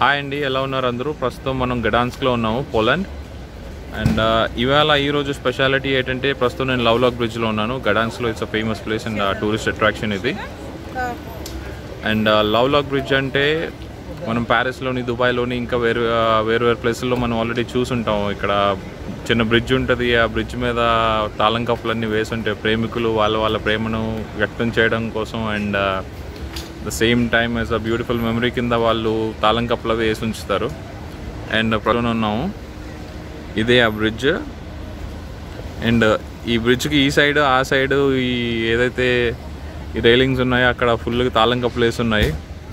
Hi అండి ఎలా ఉన్నారు అందరూ ప్రస్తుతం మనం గడాన్స్క్లో ఉన్నాము పోలాండ్ అండ్ ఇవాళ ఈరోజు స్పెషాలిటీ ఏంటంటే ప్రస్తుతం నేను లవ్లాక్ బ్రిడ్జ్లో ఉన్నాను గడాన్స్లో it's a famous place and tourist attraction ఇది అండ్ లవ్లాక్ బ్రిడ్జ్ అంటే మనం ప్యారిస్లోని దుబాయ్లోని ఇంకా వేరు ఆ, వేరు వేరు ప్లేసుల్లో మనం ఆల్రెడీ చూసుంటాం ఇక్కడ చిన్న బ్రిడ్జ్ ఉంటుంది ఆ బ్రిడ్జ్ మీద తాళం కప్పులన్నీ వేసి ఉంటాయి ప్రేమికులు వాళ్ళ వాళ్ళ ప్రేమను వ్యక్తం చేయడం కోసం and the same time as a beautiful memory కింద వాళ్ళు తాళం కప్పులు అవి వేసి ఉంచుతారు అండ్ ప్రజలు ఉన్నాము ఇదే ఆ బ్రిడ్జ్ అండ్ ఈ బ్రిడ్జ్కి ఈ సైడ్ ఆ సైడ్ ఈ ఏదైతే ఈ రైలింగ్స్ ఉన్నాయో అక్కడ ఫుల్గా తాళం కప్పులు వేసి ఉన్నాయి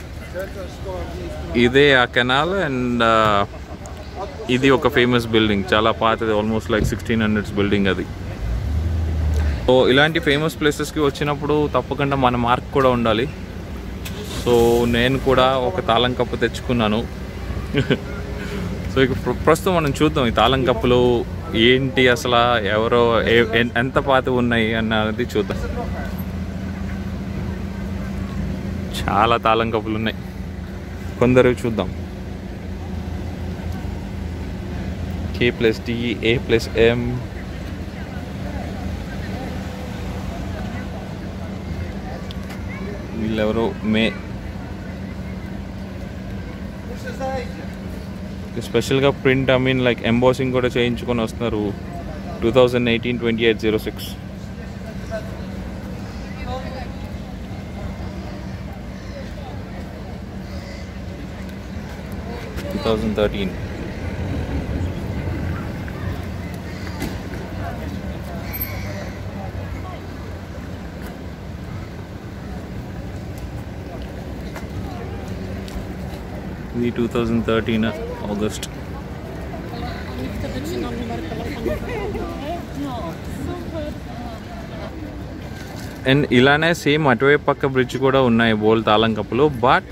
ఇదే ఆ కెనాల్ అండ్ ఇది ఒక ఫేమస్ బిల్డింగ్ చాలా పాతది almost like sixteen hundreds building అది సో ఇలాంటి ఫేమస్ ప్లేసెస్కి వచ్చినప్పుడు తప్పకుండా మన మార్క్ కూడా ఉండాలి సో నేను కూడా ఒక తాళం కప్పు తెచ్చుకున్నాను సో ఇక ప్ర- ప్రస్తుతం మనం చూద్దాం ఈ తాళం కప్పులు ఏంటి అసలు ఎవరో ఏ- ఎన్- ఎంత పాత ఉన్నాయి అన్నది చూద్దాం చాలా తాళం కప్పులు ఉన్నాయి కొందరు చూద్దాం K plus D A plus M వీళ్ళెవరో మే స్పెషల్గా print I mean like embossing కూడా చేయించుకొని వస్తున్నారు two thousand eighteen twenty eight zero six two thousand thirteen ఇది two thousand thirteen August Wtedy ci na numer telefonu. No, super. And ఇలానే same అటువైపు పక్క బ్రిడ్జ్ కూడా ఉన్నాయి బోల్ తాళం కప్పులు but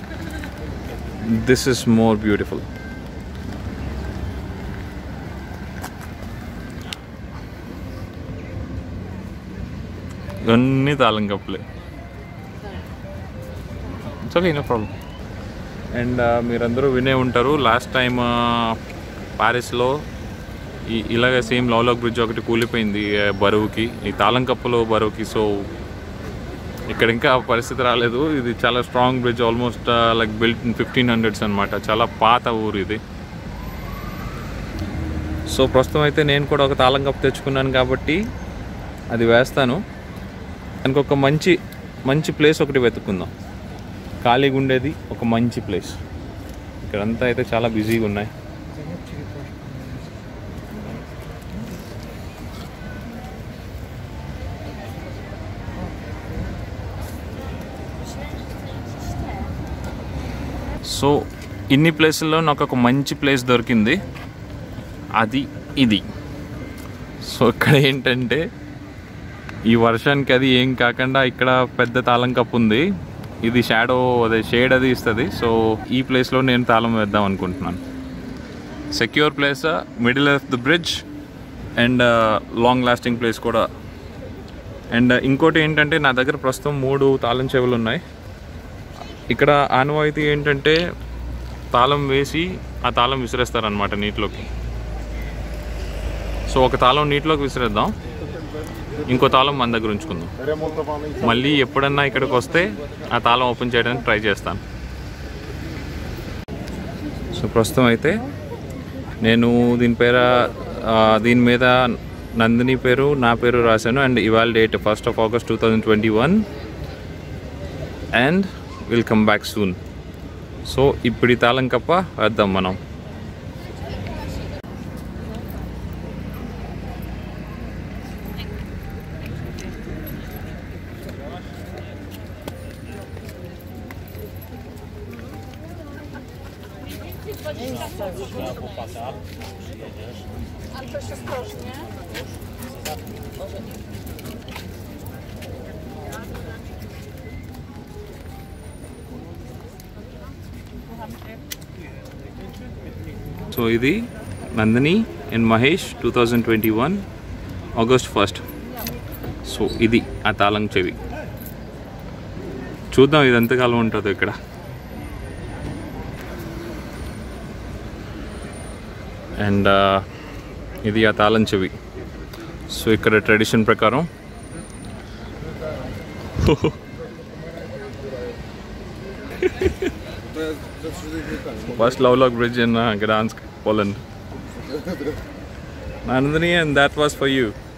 this is more beautiful ఇవన్నీ తాళం కప్పులే it's okay no problem and మీరందరూ వినే ఉంటారు లాస్ట్ టైం ప్యారిస్లో ఈ ఇలాగ సేమ్ లవ్లాక్ బ్రిడ్జ్ ఒకటి కూలిపోయింది ఆ, బరువుకి ఈ తాళం కప్పులో బరువుకి సో ఇక్కడ ఇంకా ఆ పరిస్థితి రాలేదు ఇది చాలా strong bridge almost like built in fifteen hundreds అనమాట చాలా పాత ఊరు ఇది సో ప్రస్తుతం అయితే నేను కూడా ఒక తాళం కప్పు తెచ్చుకున్నాను కాబట్టి అది వేస్తాను దానికి ఒక మంచి మంచి ప్లేస్ ఒకటి వెతుక్కుందాం ఖాళీగా ఉండేది ఒక మంచి ప్లేస్ ఇక్కడంతా అయితే చాలా బిజీగా ఉన్నాయి సో ఇన్ని ప్లేసుల్లో నాకు ఒక మంచి ప్లేస్ దొరికింది అది ఇది సో ఇక్కడ ఏంటంటే ఈ వర్షానికి అది ఏం కాకుండా ఇక్కడ పెద్ద తాళం కప్పు ఉంది ఇది షాడో అదే షేడ్ అది ఇస్తుంది సో ఈ ప్లేస్లో నేను తాళం వేద్దాం అనుకుంటున్నాను secure place middle of the bridge and long lasting place కూడా అండ్ ఇంకోటి ఏంటంటే నా దగ్గర ప్రస్తుతం మూడు తాళం చెవులు ఉన్నాయి ఇక్కడ ఆనవాయితీ ఏంటంటే తాళం వేసి ఆ తాళం విసిరేస్తారనమాట నీటిలోకి సో ఒక తాళం నీటిలోకి విసిరేద్దాం ఇంకో తాళం మన దగ్గర ఉంచుకుందాం మళ్ళీ ఎప్పుడన్నా ఇక్కడికి వస్తే ఆ తాళం ఓపెన్ చేయడానికి ట్రై చేస్తాను సో ప్రస్తుతం అయితే నేను దీని పేర ఆ, దీని మీద నందిని పేరు నా పేరు రాశాను అండ్ ఇవాళ date first of August two thousand twenty one and will come back soon so ఇప్పుడు ఈ తాళం కప్ప వేద్దాం మనం Ale też ostrożnie. సో ఇది Nandini and Mahesh two thousand twenty one August first so ఇది ఆ తాళం చెవి చూద్దాం ఇది ఎంతకాలం ఉంటుందో ఇక్కడ అండ్ ఇది ఆ తాళం చెవి సో ఇక్కడ ట్రెడిషన్ ప్రకారం first love lock bridge in Gdansk Poland Nandini, and that was for you.